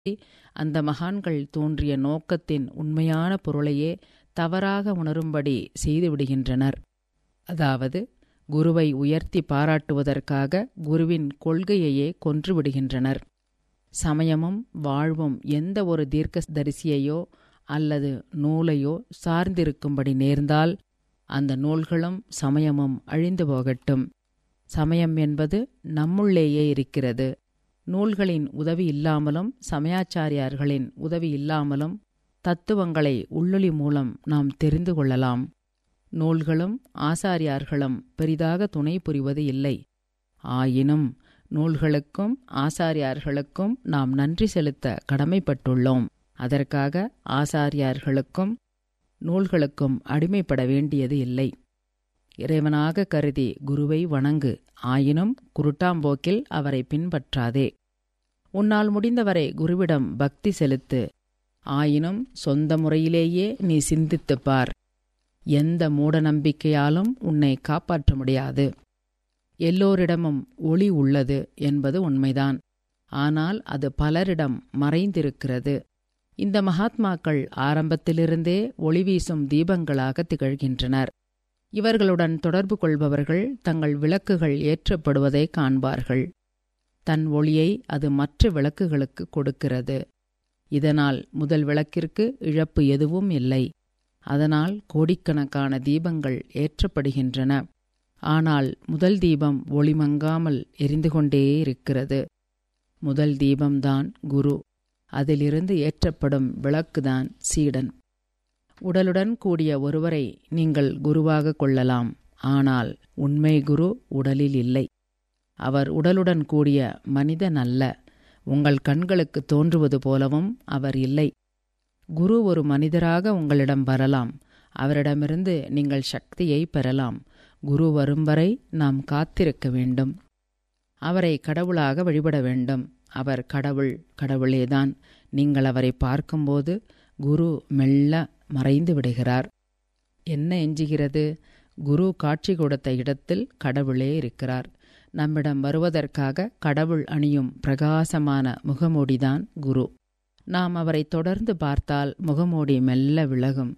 அந்த மகான்கள் தோன்றிய நோக்கத்தின் உண்மையான பொருளையே தவறாக உணரும்படி செய்துவிடுகின்றனர் அதாவது குருவை உயர்த்தி பாராட்டுவதற்காக குருவின் கொள்கையையே கொன்றுவிடுகின்றனர் சமயமும் வாழ்வும் எந்த ஒரு தீர்க்கதரிசியையோ அல்லது நூலையோ சார்ந்திருக்கும்படி நேர்ந்தால் அந்த நூல்களும் சமயமும் அழிந்து போகட்டும் சமயம் என்பது நம்முள்ளேயே இருக்கிறது நூல்களின் உதவி இல்லாமலும் சமயாச்சாரியார்களின் உதவி இல்லாமலும் தத்துவங்களை உள்ளொளி மூலம் நாம் தெரிந்து கொள்ளலாம் நூல்களும் ஆசாரியார்களும் பெரிதாக துணை புரிவது இல்லை ஆயினும் நூல்களுக்கும் ஆசாரியார்களுக்கும் நாம் நன்றி செலுத்த கடமைப்பட்டுள்ளோம் அதற்காக ஆசாரியார்களுக்கும் நூல்களுக்கும் அடிமைப்பட வேண்டியது இல்லை இறைவனாக கருதி குருவை வணங்கு ஆயினும் குருட்டாம்போக்கில் அவரை பின்பற்றாதே உன்னால் முடிந்தவரை குருவிடம் பக்தி செலுத்து ஆயினும் சொந்த முறையிலேயே நீ சிந்தித்துப் பார் எந்த மூட நம்பிக்கையாலும் உன்னை காப்பாற்ற முடியாது எல்லோரிடமும் ஒளி உள்ளது என்பது உண்மைதான் ஆனால் அது பலரிடம் மறைந்திருக்கிறது இந்த மகாத்மாக்கள் ஆரம்பத்திலிருந்தே ஒளி வீசும் தீபங்களாக திகழ்கின்றனர் இவர்களுடன் தொடர்பு கொள்பவர்கள் தங்கள் விளக்குகள் ஏற்றப்படுவதை காண்பார்கள் தன் ஒளியை அது மற்ற விளக்குகளுக்கு கொடுக்கிறது இதனால் முதல் விளக்கிற்கு இழப்பு எதுவும் இல்லை அதனால் கோடிக்கணக்கான தீபங்கள் ஏற்றப்படுகின்றன ஆனால் முதல் தீபம் ஒளிமங்காமல் எரிந்து கொண்டே இருக்கிறது முதல் தீபம்தான் குரு அதிலிருந்து ஏற்றப்படும் விளக்குதான் சீடன் உடலுடன் கூடிய ஒருவரை நீங்கள் குருவாக கொள்ளலாம் ஆனால் உண்மை குரு உடலில் இல்லை அவர் உடலுடன் கூடிய மனிதன் அல்ல உங்கள் கண்களுக்கு தோன்றுவது போலவும் அவர் இல்லை குரு ஒரு மனிதராக உங்களிடம் வரலாம் அவரிடமிருந்து நீங்கள் சக்தியை பெறலாம் குரு வரும் வரை நாம் காத்திருக்க வேண்டும் அவரை கடவுளாக வழிபட வேண்டும் அவர் கடவுள் கடவுளேதான் நீங்கள் அவரை பார்க்கும்போது குரு மெல்ல மறைந்து விடுகிறார் என்ன எஞ்சுகிறது குரு காட்சி கொடுத்த இடத்தில் கடவுளே இருக்கிறார் நம்மிடம் வருவதற்காக கடவுள் அணியும் பிரகாசமான முகமூடிதான் குரு நாம் அவரை தொடர்ந்து பார்த்தால் முகமூடி மெல்ல விலகும்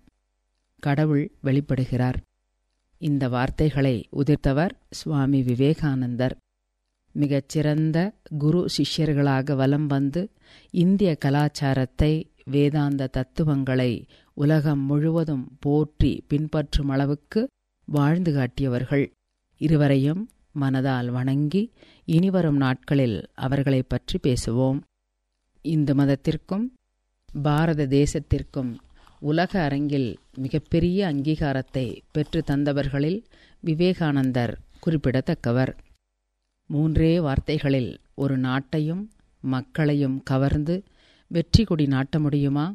கடவுள் வெளிப்படுகிறார் இந்த வார்த்தைகளை உதிர்த்தவர் சுவாமி விவேகானந்தர் மிகச்சிறந்த குரு சிஷ்யர்களாக வலம் வந்து இந்திய கலாச்சாரத்தை வேதாந்த தத்துவங்களை உலகம் முழுவதும் போற்றி பின்பற்றும் அளவுக்கு வாழ்ந்து காட்டியவர்கள் இருவரையும் மனதால் வணங்கி இனிவரும் நாட்களில் அவர்களை பற்றி பேசுவோம் இந்து மதத்திற்கும் பாரத தேசத்திற்கும் உலக அரங்கில் மிகப்பெரிய அங்கீகாரத்தை பெற்று தந்தவர்களில் விவேகானந்தர் குறிப்பிடத்தக்கவர் மூன்றே வார்த்தைகளில் ஒரு நாட்டையும் மக்களையும் கவர்ந்து வெற்றி கொடி நாட்ட முடியுமா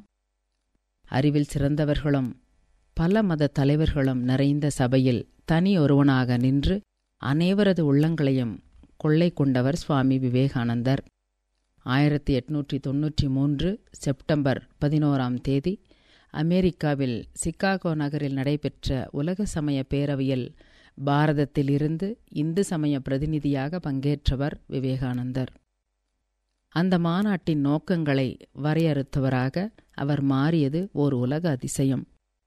அறிவில் சிறந்தவர்களும் பல மத தலைவர்களும் நிறைந்த சபையில் தனி ஒருவனாக நின்று அனைவரது உள்ளங்களையும் கொள்ளை கொண்டவர் சுவாமி விவேகானந்தர் ஆயிரத்தி எட்நூற்றி தொன்னூற்றி மூன்று செப்டம்பர் பதினோராம் தேதி அமெரிக்காவில் சிகாகோ நகரில் நடைபெற்ற உலக சமய பேரவையில் பாரதத்திலிருந்து இந்து சமய பிரதிநிதியாக பங்கேற்றவர் விவேகானந்தர் அந்த மாநாட்டின் நோக்கங்களை வரையறுத்தவராக அவர் மாறியது ஓர் உலக அதிசயம்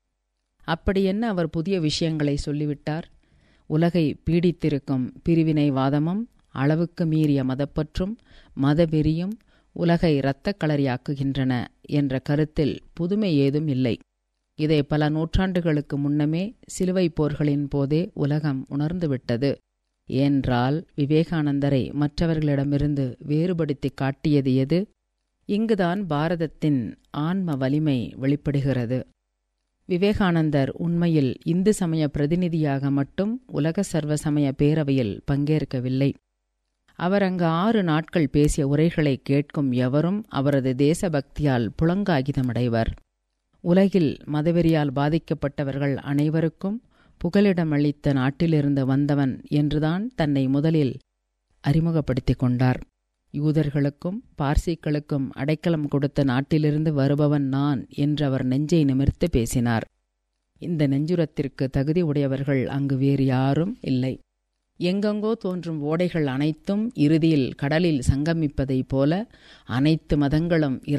அப்படி என்ன அவர் புதிய விஷயங்களை சொல்லிவிட்டார் உலகை பீடித்திருக்கும் பிரிவினைவாதமும் அளவுக்கு மீறிய மதப்பற்றும் மதவெறியும் உலகை இரத்தக் களரியாக்குகின்றன என்ற கருத்தில் புதுமை ஏதும் இல்லை இதை பல நூற்றாண்டுகளுக்கு முன்னமே சிலுவை போர்களின் போதே உலகம் உணர்ந்துவிட்டது ஏன்றால் விவேகானந்தரை மற்றவர்களிடமிருந்து வேறுபடுத்தி காட்டியது எது இங்குதான் பாரதத்தின் ஆன்ம வலிமை வெளிப்படுகிறது விவேகானந்தர் உண்மையில் இந்து சமய பிரதிநிதியாக மட்டும் உலக சர்வ சமய பேரவையில் பங்கேற்கவில்லை அவர் அங்கு ஆறு நாட்கள் பேசிய உரைகளை கேட்கும் எவரும் அவரது தேசபக்தியால் புலங்காகிதமடைவர் உலகில் மதவெறியால் பாதிக்கப்பட்டவர்கள் அனைவருக்கும் புகலிடமளித்த நாட்டிலிருந்து வந்தவன் என்றுதான் தன்னை முதலில் அறிமுகப்படுத்திக் கொண்டார் யூதர்களுக்கும் பார்சிக்களுக்கும் அடைக்கலம் கொடுத்த நாட்டிலிருந்து வருபவன் நான் என்று அவர் நெஞ்சை நிமிர்த்து பேசினார் இந்த நெஞ்சுரத்திற்கு தகுதி உடையவர்கள் அங்கு வேறு யாரும் இல்லை எங்கெங்கோ தோன்றும் ஓடைகள் அனைத்தும் இறுதியில் கடலில் சங்கமிப்பதைப் போல அனைத்து மதங்களும்